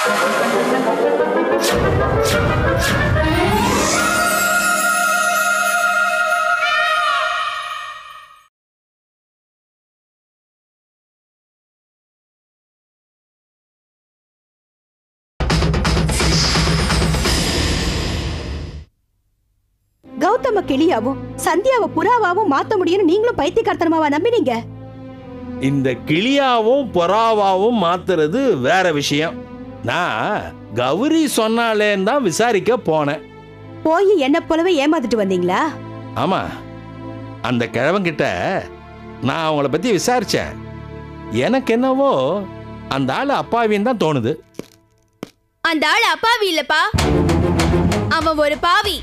கௌதம கிளியாவும் சந்தியாவை புறாவாவும் மாத்த முடியும்னு நீங்களும் பைத்தியக்காரத்தனமாவா நம்பினீங்க இந்த கிளியாவும் புறாவாவும் மாத்துறது வேற விஷயம் நான் கௌரி சொன்னாலேன்னு தான் விசாரிக்க போனேன் போய் என்ன போலவே ஏமாத்திட்டு வந்தீங்களா ஆமா அந்த கிழவன்கிட்ட நான் அவங்கள பத்தி விசாரிச்சேன் எனக்கு என்னவோ அந்த ஆள் அப்பாவின்னு தான் தோணுது அந்த ஆள் அப்பாவி இல்லப்பா அவன் ஒரு பாவி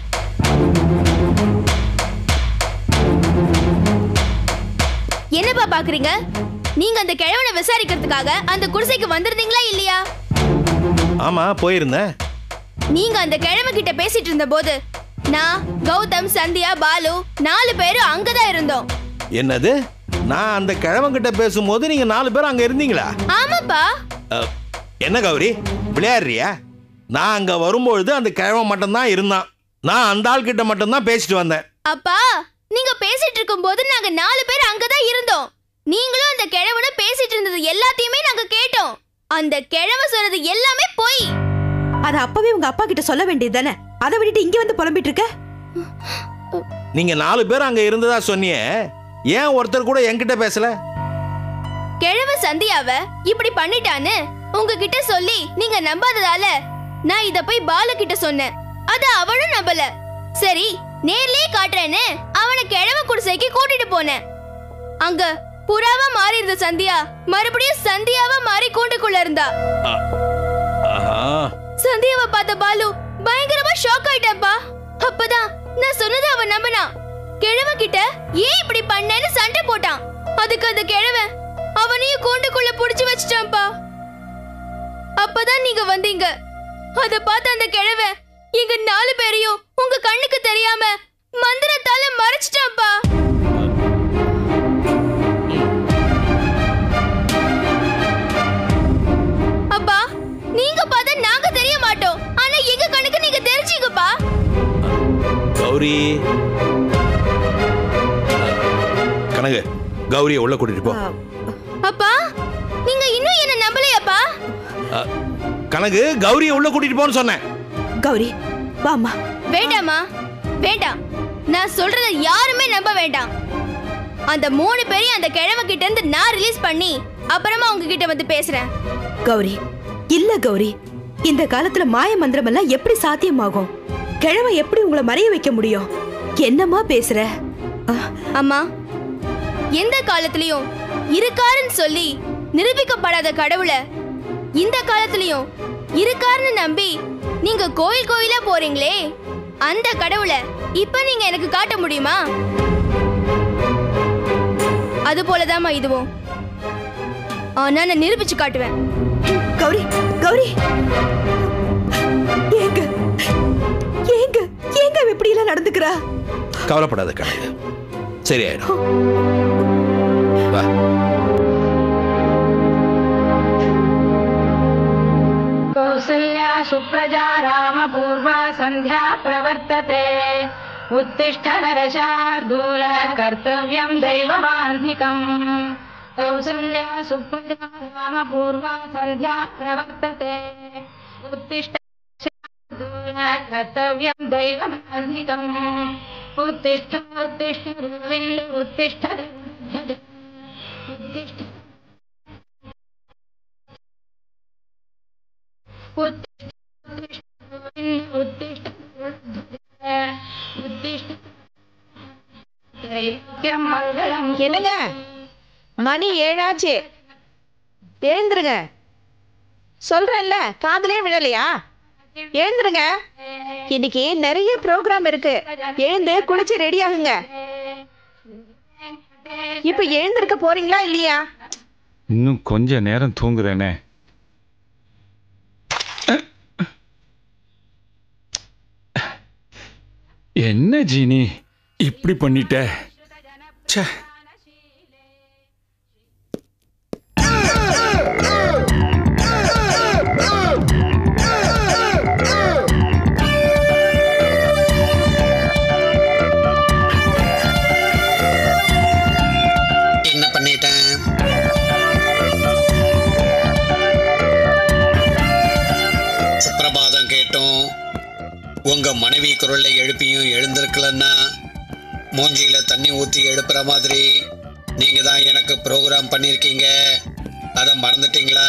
என்னப்பா பாக்குறீங்க நீங்க அந்த கிழவனை விசாரிக்கிறதுக்காக அந்த குடிசைக்கு வந்திருந்தீங்களா இல்லையா ஆமா போயிருந்தேன் நீங்க அந்த கிழமை கிட்ட பேசிட்டு இருந்த போது நான் கௌதம் சந்தியா பாலு நாலு பேரும் அங்கதான் இருந்தோம் என்னது நான் அந்த கிழவன்கிட்ட பேசும்போது நீங்க நாலு பேர் அங்க இருந்தீங்களா ஆமாப்பா அஹ், என்ன கௌரி விளையாடுறியா நான் அங்க வரும்பொழுது அந்த கிழவன் மட்டும்தான் இருந்தான் நான் அந்த ஆள் கிட்ட மட்டும்தான் பேசிட்டு வந்தேன் அப்பா நீங்க பேசிட்டு இருக்கும்போது நாங்க நாலு பேர் அங்கதான் இருந்தோம் நீங்களும் அந்த கிழவனும் பேசிட்டு இருந்தது எல்லாத்தையுமே நாங்க கேட்டோம் அந்த கிழவ சொன்னது எல்லாமே பொய் அத அப்பவே உங்க அப்பா கிட்ட சொல்ல வேண்டியது தானே அதை விட்டுட்டு இங்க வந்து புலம்பிட்டு இருக்க நீங்க நாலு பேர் அங்க இருந்ததா சொன்னியே ஏன் ஒருத்தர் கூட என்கிட்ட பேசல கிழவ சந்தியாவ இப்படி பண்ணிட்டான்னு உங்ககிட்ட சொல்லி நீங்க நம்பாததால நான் இத போய் பாலு கிட்ட சொன்னேன் அத அவனும் நம்பல சரி நேர்லயே காட்டுறேன்னு அவனை கிழவ குடிசைக்கு கூட்டிட்டு போனேன் அங்க புறாவா மாறி இருந்த சந்தியா மறுபடியும் சந்தியாவா மாறி கூண்டுக்குள்ள இருந்தா ஆஹா சந்தியாவை பார்த்த பாலு பயங்கரமா ஷாக் ஆயிட்டாப்பா அப்பதான் நான் சொன்னதை அவன் நம்பினான் கிழவ கிட்ட ஏன் இப்படி பண்ணேன்னு சண்டை போட்டான் அதுக்கு அந்த கிழவன் அவனையும் கூண்டுக்குள்ள புடிச்சு வச்சிட்டான்ப்பா அப்பதான் நீங்க வந்தீங்க அத பார்த்த அந்த கிழவன் எங்க நாலு பேரையும் உங்க கண்ணுக்கு தெரியாம மந்திரத்தால மறைச்சிட்டான்ப்பா அப்பா நீங்க பார்த்தா நாங்க தெரிய மாட்டோம் ஆனா எங்க கண்ணுக்கு நீங்க தெரிஞ்சீங்கப்பா கௌரி கனகு கௌரியை உள்ள கூட்டிட்டு போ அப்பா நீங்க இன்னும் என்ன நம்பலையாப்பா அஹ், கனகு கௌரியை உள்ள கூட்டிட்டு போன்னு சொன்னேன் கௌரி வாமா வேண்டாமா வேண்டாம் நான் சொல்றத யாருமே நம்ப வேண்டாம் அந்த மூணு பேரையும் அந்த கிழவ கிட்ட இருந்து நான் ரிலீஸ் பண்ணி அப்புறமா உங்ககிட்ட வந்து பேசுறேன் கௌரி இல்ல கௌரி இந்த காலத்துல மாய மந்திரம் எல்லாம் எப்படி சாத்தியமாகும் கிழவன் எப்படி உங்களை மறைய வைக்க முடியும் என்னம்மா பேசுற அஹ், அம்மா எந்த காலத்திலயும் இருக்காருன்னு சொல்லி நிரூபிக்கப்படாத கடவுளை இந்த காலத்திலயும் இருக்காருன்னு நம்பி நீங்க கோயில் கோயிலா போறீங்களே அந்த கடவுளை இப்ப நீங்க எனக்கு காட்ட முடியுமா அது போலதாம்மா இதுவும் ஆனா நான் நிரூபிச்சு காட்டுவேன் கௌரி கௌரி ஏங்க ஏங்க ஏங்க அவ இப்படி எல்லாம் நடந்துக்கிறா கவலைப்படாத கனகு சரியாயிடும் வா कौसल्या सुप्रजा रामपूर्वा सन्ध्या प्रवर्तते उत्तिष्ठ नरशार्दूल कर्तव्यं दैवमाह्निकम् कौसल्या सुप्रजा रामपूर्वा सन्ध्या प्रवर्तते उत्तिष्ठ शार्दूल कर्तव्यं दैवमाह्निकम् उत्तिष्ठ उत्तिष्ठ गोविन्द उत्तिष्ठ उत्तिष्ठ उत्तिष्ठ उत्तिष्ठ மங்களம் என்னங்க மணி ஏழாச்சு எழுந்துருங்க சொல்றேன்ல காதுலயே விழலையா எழுந்துருங்க இன்னைக்கு நிறைய ப்ரோக்ராம் இருக்கு எழுந்து குளிச்சு ரெடி ஆகுங்க இப்ப எழுந்திருக்க போறீங்களா இல்லையா இன்னும் கொஞ்ச நேரம் தூங்குறேனே என்ன ஜீனி இப்படி பண்ணிட்ட ச்சே உங்க மனைவி குரலை எழுப்பியும் எழுந்திருக்கலன்னா மூஞ்சியில தண்ணி ஊத்தி எழுப்புற மாதிரி நீங்க தான் எனக்கு ப்ரோக்ராம் பண்ணிருக்கீங்க அதை மறந்துட்டீங்களா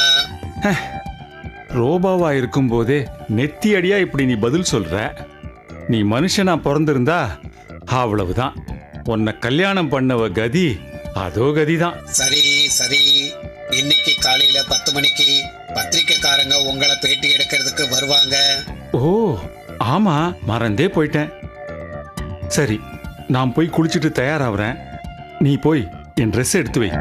ரோபாவா இருக்கும்போதே நெத்தி அடியா இப்படி நீ பதில் சொல்ற நீ மனுஷனா பிறந்திருந்தா அவ்வளவுதான் உன்னை கல்யாணம் பண்ணவ கதி அதோ கதிதான் சரி சரி இன்னைக்கு காலையில பத்து மணிக்கு பத்திரிக்கைக்காரங்க உங்களை பேட்டி எடுக்கிறதுக்கு வருவாங்க ஓ ஆமா மறந்தே போயிட்டேன் சரி நான் போய் குளிச்சுட்டு தயாராகிறேன் நீ போய் என் ட்ரெஸ் எடுத்து வை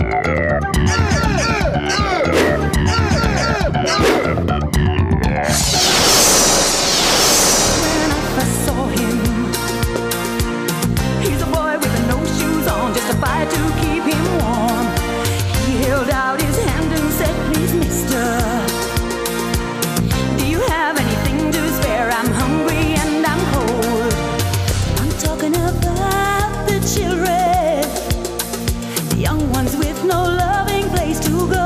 I saw him. He's a boy with no shoes on, just a fire to keep him warm. He held out his hand and said, Please, mister. Do you have anything to spare? I'm hungry and I'm cold. I'm talking about the children, the young ones with no loving place to go.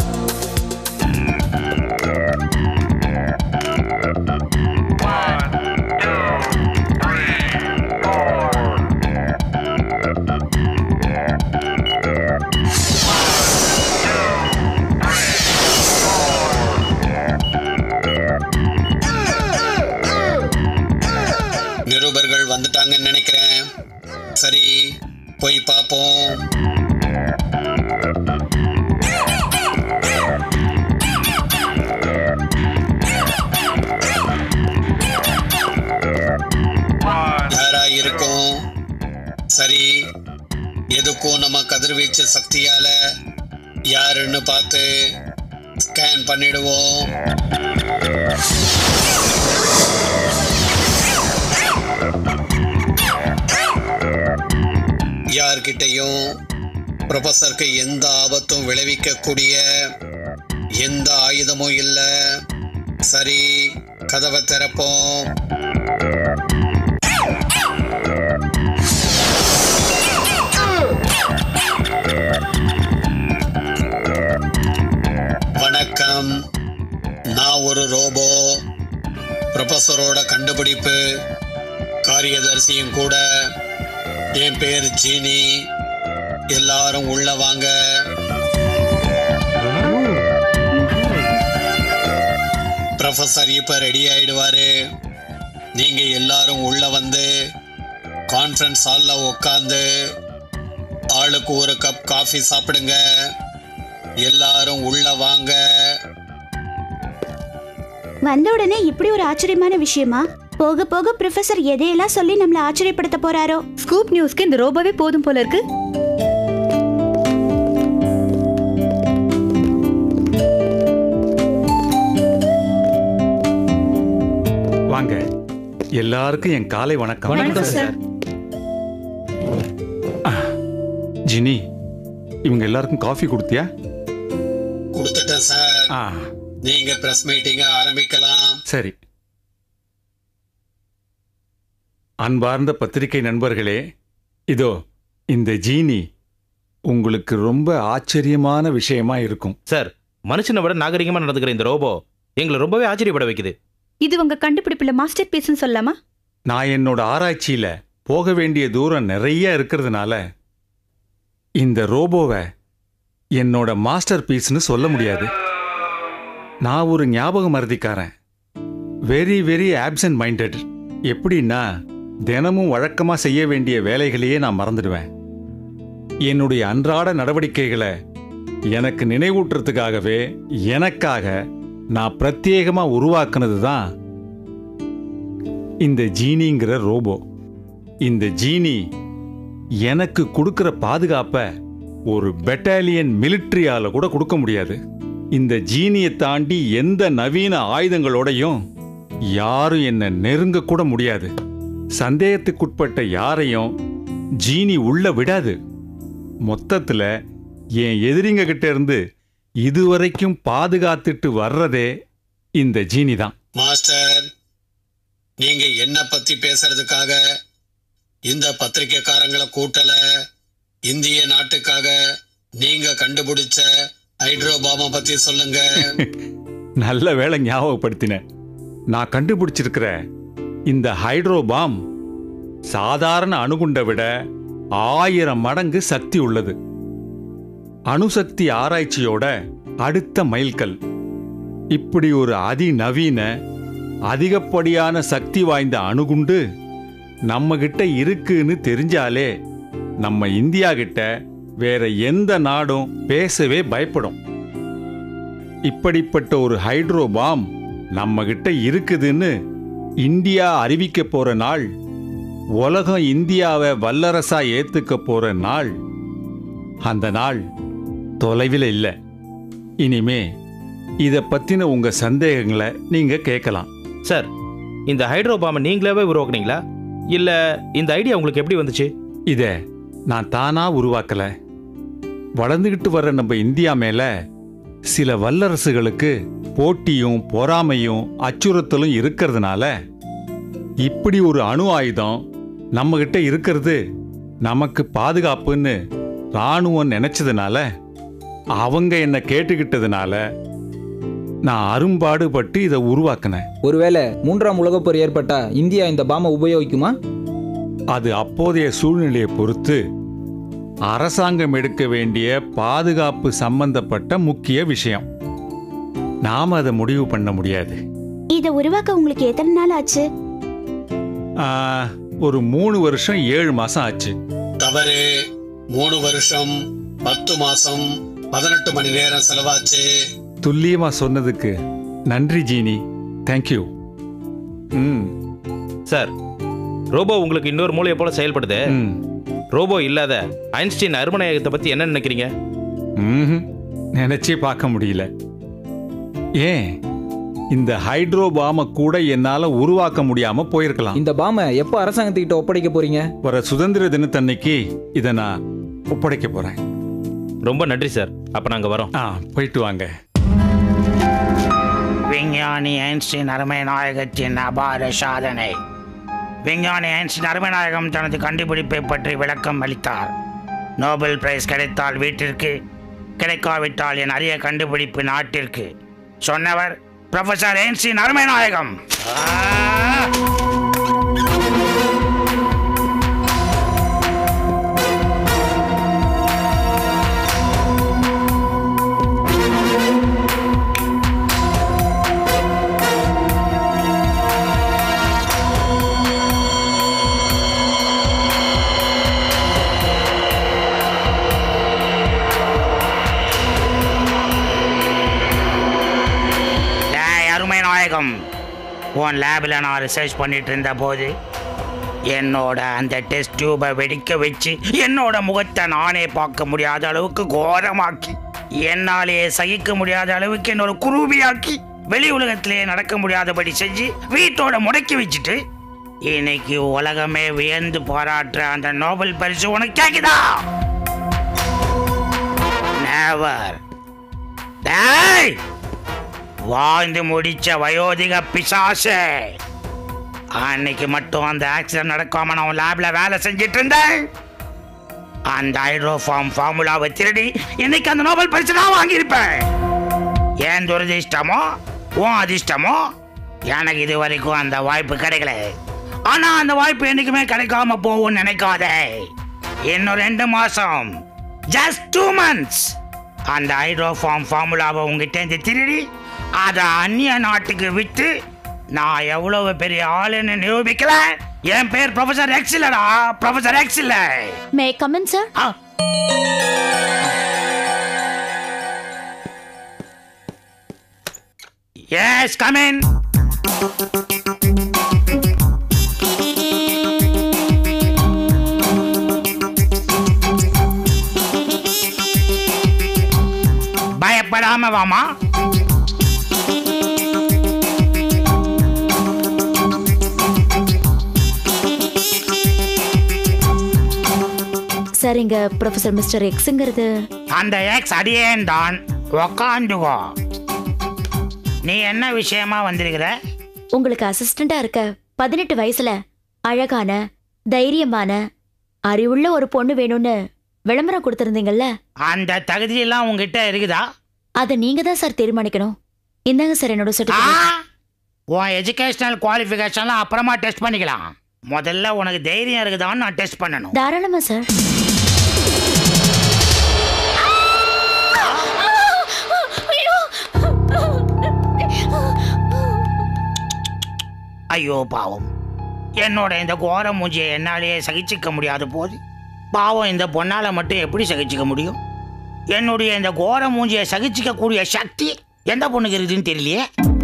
நிருபர்கள் வந்துட்டாங்கன்னு நினைக்கிறேன் சரி போய் பார்ப்போம் யாரா இருக்கும் சரி எதுக்கும் நம்ம கதிர்வீச்சு சக்தியால யாருன்னு பார்த்து ஸ்கேன் பண்ணிடுவோம் யார்கிட்டயும் ப்ரொஃபஸருக்கு எந்த ஆபத்தும் விளைவிக்கக்கூடிய எந்த ஆயுதமும் இல்ல சரி கதவை திறப்போம் வணக்கம் நான் ஒரு ரோபோ ப்ரொஃபஸரோட கண்டுபிடிப்பு காரியதர்சியும் கூட என் பேர் ஜீனி எல்லாரும் உள்ள வாங்க ப்ரொஃபஸர் இப்ப ரெடி ஆயிடுவாரு நீங்க எல்லாரும் உள்ள வந்து கான்ஃபரன்ஸ் ஹால்ல உட்காந்து ஆளுக்கு ஒரு கப் காஃபி சாப்பிடுங்க எல்லாரும் உள்ள வாங்க வந்த உடனே இப்படி ஒரு ஆச்சரியமான விஷயமா போக போக ப்ரொஃபசர் எதையெல்லாம் சொல்லி நம்மள ஆச்சரியப்படுத்த போறாரோ ஸ்கூப் நியூஸ்க்கு இந்த ரோபோவே போதும் போல இருக்கு வாங்க எல்லாருக்கும் என் காலை வணக்கம் வணக்கம் சார் ஜினி இவங்க எல்லாருக்கும் காஃபி கொடுத்தியா கொடுத்துட்டேன் சார் ஆ நீங்க பிரஸ் மீட்டிங்க ஆரம்பிக்கலாம் சரி அன்பார்ந்த பத்திரிகை நண்பர்களே இதோ இந்த ஜீனி உங்களுக்கு ரொம்ப ஆச்சரியமான விஷயமா இருக்கும் சார் மனுஷனை விட நாகரிகமா நடந்துக்கிற இந்த ரோபோ எங்களை ரொம்பவே ஆச்சரியப்பட வைக்குது இது உங்க கண்டுபிடிப்புல மாஸ்டர் பீஸ்னு சொல்லலாமா நான் என்னோட ஆராய்ச்சியில போக வேண்டிய தூரம் நிறைய இருக்கிறதுனால இந்த ரோபோவை என்னோட மாஸ்டர் பீஸ்னு சொல்ல முடியாது நான் ஒரு ஞாபக மருதிக்காரன் வெரி வெரி ஆப்சன்ட் மைண்டட் எப்படின்னா தினமும் வழக்கமா செய்ய வேண்டிய வேலைகளையே நான் மறந்துடுவேன் என்னுடைய அன்றாட நடவடிக்கைகளை எனக்கு நினைவூட்டுறதுக்காகவே எனக்காக நான் பிரத்யேகமா உருவாக்குனது தான் இந்த ஜீனிங்கிற ரோபோ இந்த ஜீனி எனக்கு கொடுக்கிற பாதுகாப்பை ஒரு பெட்டாலியன் மிலிட்ரியால கூட கொடுக்க முடியாது இந்த ஜீனியை தாண்டி எந்த நவீன ஆயுதங்களோடையும் யாரும் என்ன நெருங்க கூட முடியாது சந்தேகத்துக்குட்பட்ட யாரையும் ஜீனி உள்ள விடாது மொத்தத்துல என் எதிரிங்க கிட்ட இருந்து இதுவரைக்கும் பாதுகாத்துட்டு வர்றதே இந்த ஜீனி தான் மாஸ்டர் நீங்க என்ன பத்தி பேசுறதுக்காக இந்த பத்திரிக்கைக்காரங்களை கூட்டல இந்திய நாட்டுக்காக நீங்க கண்டுபிடிச்ச ஹைட்ரோபாமா பத்தி சொல்லுங்க நல்ல வேளை ஞாபகப்படுத்தின நான் கண்டுபிடிச்சிருக்கிற இந்த ஹைட்ரோபாம் சாதாரண அணுகுண்டை விட ஆயிரம் மடங்கு சக்தி உள்ளது அணுசக்தி ஆராய்ச்சியோட அடுத்த மைல்கல் இப்படி ஒரு அதிநவீன அதிகப்படியான சக்தி வாய்ந்த அணுகுண்டு நம்ம கிட்ட இருக்குன்னு தெரிஞ்சாலே நம்ம இந்தியா கிட்ட வேற எந்த நாடும் பேசவே பயப்படும் இப்படிப்பட்ட ஒரு ஹைட்ரோ பாம் நம்ம கிட்ட இருக்குதுன்னு இந்தியா அறிவிக்க போற நாள் உலகம் இந்தியாவை வல்லரசா ஏத்துக்க போற நாள் அந்த நாள் தொலைவில் இல்லை இனிமே இதை பத்தின உங்க சந்தேகங்களை நீங்க கேட்கலாம் சார் இந்த ஹைட்ரோ பாம்பை நீங்களாவே உருவாக்குனீங்களா இல்ல இந்த ஐடியா உங்களுக்கு எப்படி வந்துச்சு இத நான் தானா உருவாக்கல வளர்ந்துகிட்டு வர்ற நம்ம இந்தியா மேல சில வல்லரசுகளுக்கு போட்டியும் பொறாமையும் அச்சுறுத்தலும் இருக்கிறதுனால இப்படி ஒரு அணு ஆயுதம் நம்ம கிட்ட இருக்கிறது நமக்கு பாதுகாப்புன்னு ராணுவம் நினைச்சதுனால அவங்க என்ன கேட்டுக்கிட்டதுனால நான் அரும்பாடுபட்டு இதை உருவாக்கினேன் ஒருவேளை மூன்றாம் உலகப் போர் ஏற்பட்டா இந்தியா இந்த பாமை உபயோகிக்குமா அது அப்போதைய சூழ்நிலையை பொறுத்து அரசாங்கம் எடுக்க வேண்டிய பாதுகாப்பு சம்பந்தப்பட்ட முக்கிய விஷயம் நாம அதை முடிவு பண்ண முடியாது இதை உருவாக்க உங்களுக்கு எத்தனை நாள் ஆச்சு ஆ, ஒரு மூணு வருஷம் ஏழு மாசம் ஆச்சு தவறு மூணு வருஷம் பத்து மாசம் பதினெட்டு மணி நேரம் செலவாச்சு துல்லியமா சொன்னதுக்கு நன்றி ஜீனி தேங்க்யூ ம் சார் ரோபோ உங்களுக்கு இன்னொரு மூளையை போல செயல்படுது ம் ரோபோ இல்லாத ஐன்ஸ்டீன் அருமநாயகத்தை பத்தி என்ன நினைக்கிறீங்க ம்ஹும். நினைச்சே பார்க்க முடியல ஏன் இந்த ஹைட்ரோ பாம கூட என்னால உருவாக்க முடியாம போயிருக்கலாம் இந்த பாமை எப்போ அரசாங்கத்துக்கிட்ட ஒப்படைக்க போறீங்க வர சுதந்திர தினத்தன்னைக்கு இதை நான் ஒப்படைக்க போறேன் ரொம்ப நன்றி சார் அப்ப நாங்க வரோம் ஆ போயிட்டு வாங்க விஞ்ஞானி ஐன்ஸ்டீன் அருமை நாயகத்தின் அபார சாதனை விஞ்ஞானி ஐன்ஸ்டீன் அருமை நாயகம் தனது கண்டுபிடிப்பை பற்றி விளக்கம் அளித்தார் நோபல் பிரைஸ் கிடைத்தால் வீட்டிற்கு கிடைக்காவிட்டால் என் அரிய கண்டுபிடிப்பு நாட்டிற்கு சொன்னவர் ப்ரொஃபசர் ஐன்ஸ்டீன் அருமை நாயகம் டேய் அருமை நாயகம் உன் லேபில் நான் ரிசர்ச் பண்ணிட்டு இருந்த போது என்னோட அந்த டெஸ்ட் டியூபை வெடிக்க வச்சு என்னோட முகத்தை நானே பார்க்க முடியாத அளவுக்கு கோரமாக்கி என்னாலேயே சகிக்க முடியாத அளவுக்கு என்னோட குரூபியாக்கி வெளி உலகத்திலேயே நடக்க முடியாதபடி செஞ்சு வீட்டோட முடக்கி வச்சுட்டு இன்னைக்கு உலகமே வியந்து பாராட்டுற அந்த நோபல் பரிசு உனக்கு கேக்குதா நேவர் டேய் வாழ்ந்து முடிச்ச வயோதிக பிசாசு அன்னைக்கு மட்டும் அந்த ஆக்சிடென்ட் நடக்காம நான் லேப்ல வேலை செஞ்சிட்டு இருந்தேன் அந்த ஹைட்ரோஃபார்ம் ஃபார்முலாவை திருடி இன்னைக்கு அந்த நோபல் பரிசு நான் வாங்கியிருப்பேன் ஏன் துரதிர்ஷ்டமோ உன் அதிர்ஷ்டமோ எனக்கு இது வரைக்கும் அந்த வாய்ப்பு கிடைக்கல ஆனா அந்த வாய்ப்பு என்னைக்குமே கிடைக்காம போகும்னு நினைக்காதே இன்னும் ரெண்டு மாசம் ஜஸ்ட் டூ மந்த்ஸ் அந்த ஹைட்ரோஃபார்ம் ஃபார்முலாவை உங்ககிட்ட இருந்து திருடி அதை அந்நிய நாட்டுக்கு விற்று நான் எவ்வளவு பெரிய ஆளுன்னு நிரூபிக்கல என் பேர் ப்ரொஃபசர் எக்ஸ் இல்லடா ப்ரொஃபசர் எக்ஸ் இல்ல may come in sir ah. Yes come in பயப்படாம வாமா சார் இங்க ப்ரொஃபசர் மிஸ்டர் எக்ஸுங்கிறது அந்த எக்ஸ் அடியேன் தான் உக்காந்துகோ நீ என்ன விஷயமா வந்திருக்கிற உங்களுக்கு அசிஸ்டண்டா இருக்க பதினெட்டு வயசுல அழகான தைரியமான அறிவுள்ள ஒரு பொண்ணு வேணும்னு விளம்பரம் கொடுத்திருந்தீங்கல்ல அந்த தகுதியெல்லாம் உங்ககிட்ட இருக்குதா அதை நீங்க தான் சார் தீர்மானிக்கணும் இந்தாங்க சார் என்னோட ஆ! சர்டிஃபிகேட் உன் எஜுகேஷனல் குவாலிஃபிகேஷன்லாம் அப்புறமா டெஸ்ட் பண்ணிக்கலாம் முதல்ல உனக்கு தைரியம் இருக்குதான்னு நான் டெஸ்ட் பண்ணணும் தாராளமா சார் ஐயோ பாவம் என்னோட இந்த கோர மூஞ்சியை என்னாலேயே சகிச்சிக்க முடியாத போது பாவம் இந்த பொண்ணால மட்டும் எப்படி சகிச்சிக்க முடியும் என்னுடைய இந்த கோர மூஞ்சியை சகிச்சிக்க கூடிய சக்தி எந்த பொண்ணுக்கு இருக்குதுன்னு தெரியலையே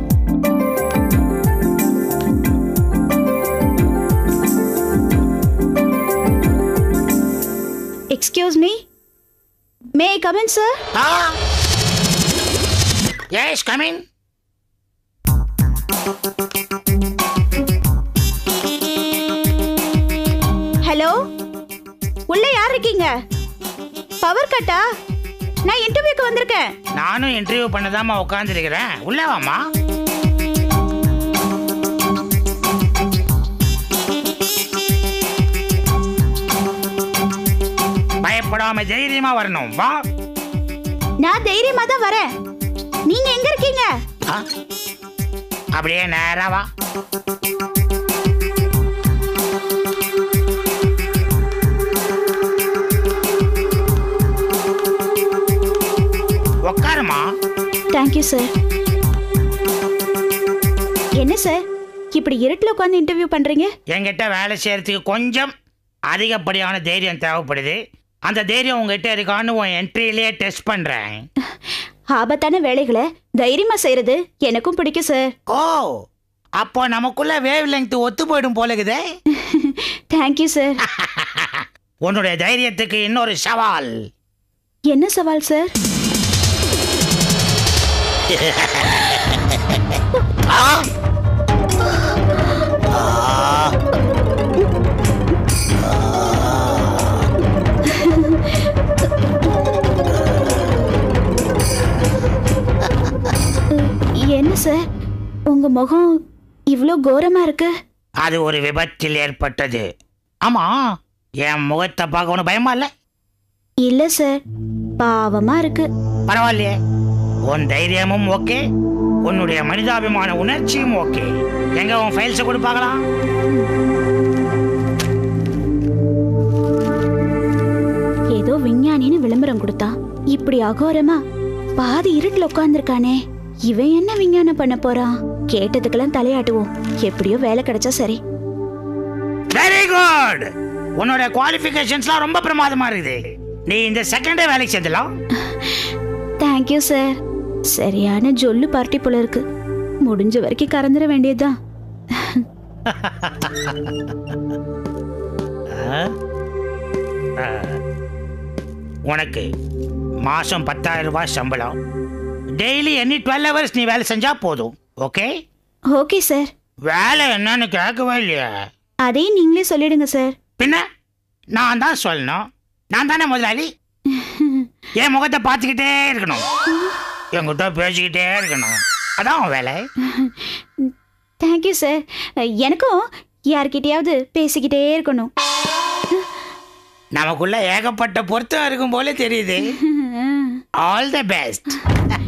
excuse me may I come in sir yes come in hello உள்ள யார் இருக்கீங்க பவர் கட்டா நான் இன்டர்வியூக்கு வந்திருக்கேன் நானும் இன்டர்வியூ பண்ணதாம்மா உட்காந்துருக்கிறேன் உள்ள வாம்மா பயப்படாம தைரியமா வரணும் வா நான் தைரியமா தான் வரேன் நீங்க எங்க இருக்கீங்க ஆ? அப்படியே நேரா வா உட்காருமா தேங்க்யூ சார் என்ன சார் இப்படி இருட்டில் உட்காந்து இன்டர்வியூ பண்றீங்க என்கிட்ட வேலை செய்யறதுக்கு கொஞ்சம் அதிகப்படியான தைரியம் தேவைப்படுது அந்த தைரியம் உங்ககிட்ட இருக்கான்னு உன் என்ட்ரியிலேயே டெஸ்ட் பண்றேன் ஆபத்தான வேலைகளை தைரியமா செய்யறது எனக்கும் பிடிக்கும் சார் ஓ அப்போ நமக்குள்ள வேவ் லெங்க் ஒத்து போயிடும் போல இருக்குதே தேங்க்யூ சார் உன்னுடைய தைரியத்துக்கு இன்னொரு சவால் என்ன சவால் சார் என்ன சார் உங்க முகம் இவ்வளோ கோரமா இருக்கு அது ஒரு விபத்தில் ஏற்பட்டது ஆமா என் முகத்தை பார்க்க உனக்கு பயமா இல்ல இல்ல சார் பாவமா இருக்கு பரவாயில்லையே உன் தைரியமும் ஓகே உன்னுடைய மனிதாபிமான உணர்ச்சியும் ஓகே எங்க உன் ஃபைல்ஸை கொடுப்பாங்களா ஏதோ விஞ்ஞானின்னு விளம்பரம் கொடுத்தா இப்படி அகோரமா பாதி இருட்டுல உட்கார்ந்திருக்கானே இவன் என்ன விஞ்ஞானம் பண்ண போறான் கேட்டதுக்கெல்லாம் தலையாட்டுவோம் எப்படியோ வேலை கிடைச்சா சரி வெரி குட் உன்னோட குவாலிஃபிகேஷன்ஸ்லாம் ரொம்ப பிரமாதமா இருக்குது நீ இந்த செகண்டே வேலைக்கு சேர்ந்துலாம் தேங்க்யூ சார் சரியான ஜொல்லு பார்ட்டி போல இருக்கு முடிஞ்ச வரைக்கும் கறந்துட வேண்டியதுதான் உனக்கு மாசம் பத்தாயிரம் ரூபாய் சம்பளம் டெய்லி எனி டுவெல் ஹவர்ஸ் நீ வேலை செஞ்சா போதும் ஓகே ஓகே சார் வேலை என்னன்னு கேட்கவே இல்லையா அதையும் நீங்களே சொல்லிடுங்க சார் பின்ன நான் தான் சொல்லணும் நான் தானே முதலாளி என் முகத்தை பார்த்துக்கிட்டே இருக்கணும் என்கிட்ட பேசிக்கிட்டே இருக்கணும் அதான் உன் வேலை தேங்க்யூ சார் எனக்கும் யார்கிட்டயாவது பேசிக்கிட்டே இருக்கணும் நமக்குள்ள ஏகப்பட்ட பொருத்தம் இருக்கும் போல தெரியுது ஆல் த பெஸ்ட்